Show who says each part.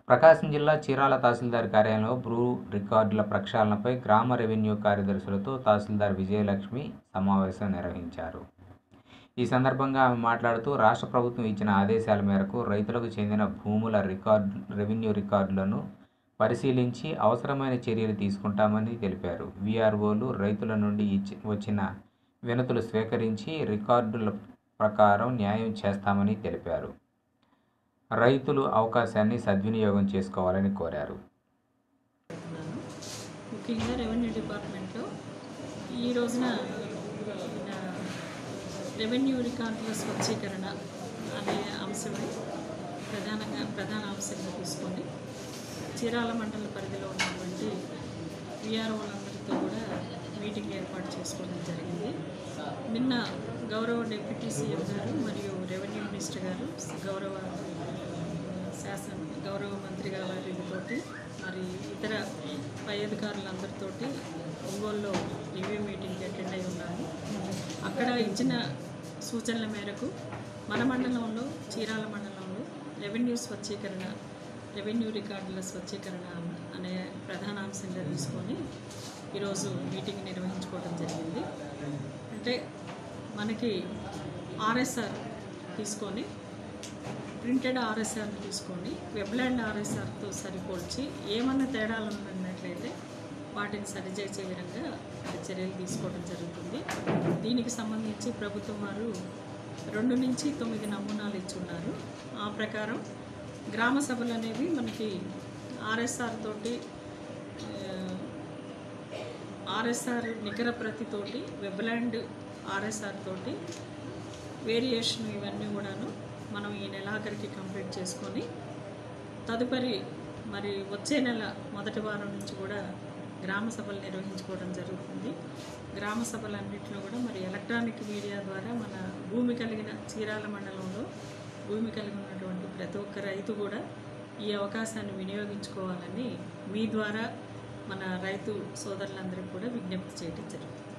Speaker 1: ప్రకాశం జిల్లా చీరాల తహసీల్దార్ కార్యాలయంలో భూ రికార్డుల ప్రక్షాళనపై గ్రామ రెవెన్యూ కార్యదర్శులతో తహసీల్దార్ విజయలక్ష్మి సమావేశం నిర్వహించారు ఈ సందర్భంగా ఆమె మాట్లాడుతూ రాష్ట్ర ప్రభుత్వం ఇచ్చిన ఆదేశాల మేరకు రైతులకు చెందిన భూముల రికార్డు రెవెన్యూ రికార్డులను పరిశీలించి అవసరమైన చర్యలు తీసుకుంటామని తెలిపారు వీఆర్ఓలు రైతుల నుండి ఇచ్చి వచ్చిన వినతులు స్వీకరించి రికార్డుల ప్రకారం న్యాయం చేస్తామని తెలిపారు రైతులు అవకాశాన్ని సద్వినియోగం చేసుకోవాలని కోరారు
Speaker 2: చెప్తున్నాను ముఖ్యంగా రెవెన్యూ డిపార్ట్మెంట్లో ఈ రోజున ఈయన రెవెన్యూ రికార్డుల స్వచ్ఛీకరణ అనే అంశమే ప్రధానంగా ప్రధాన అంశంగా తీసుకొని చీరాల మండల పరిధిలో ఉన్నటువంటి విఆర్ఓలందరితో కూడా మీటింగ్ ఏర్పాటు చేసుకోవడం జరిగింది నిన్న గౌరవ డిప్యూటీ సీఎం గారు మరియు రెవెన్యూ మినిస్టర్ గారు గౌరవ శాసన గౌరవ మంత్రి గారితోటి మరి ఇతర పై అధికారులందరితోటి ఒంగోలులో రివ్యూ మీటింగ్కి అటెండ్ అయి ఉన్నాము అక్కడ ఇచ్చిన సూచనల మేరకు మన మండలంలో చీరాల మండలంలో రెవెన్యూ స్వచ్ఛీకరణ రెవెన్యూ రికార్డుల స్వచ్ఛీకరణ అనే ప్రధాన అంశంగా తీసుకొని ఈరోజు మీటింగ్ నిర్వహించుకోవడం జరిగింది అంటే మనకి ఆర్ఎస్ఆర్ తీసుకొని ప్రింటెడ్ ఆర్ఎస్ఆర్ని తీసుకొని వెబ్లాండ్ ఆర్ఎస్ఆర్తో సరిపోల్చి ఏమన్నా తేడాలు ఉన్నట్లయితే వాటిని సరిచేసే విధంగా చర్యలు తీసుకోవడం జరుగుతుంది దీనికి సంబంధించి ప్రభుత్వం వారు రెండు నుంచి తొమ్మిది నమూనాలు ఇచ్చున్నారు ఆ ప్రకారం గ్రామ సభలు అనేవి మనకి ఆర్ఎస్ఆర్ తోటి ఆర్ఎస్ఆర్ నికర ప్రతితోటి వెబ్లాండ్ ఆర్ఎస్ఆర్ తోటి వేరియేషన్ ఇవన్నీ కూడాను మనం ఈ నెలాఖరికి కంప్లీట్ చేసుకొని తదుపరి మరి వచ్చే నెల మొదటి వారం నుంచి కూడా గ్రామ సభలు నిర్వహించుకోవడం జరుగుతుంది గ్రామ సభలన్నింటిలో కూడా మరి ఎలక్ట్రానిక్ మీడియా ద్వారా మన భూమి కలిగిన చీరాల మండలంలో భూమి కలిగి ఉన్నటువంటి ప్రతి ఒక్క రైతు కూడా ఈ అవకాశాన్ని వినియోగించుకోవాలని మీ ద్వారా మన రైతు సోదరులందరికీ కూడా విజ్ఞప్తి చేయడం జరుగుతుంది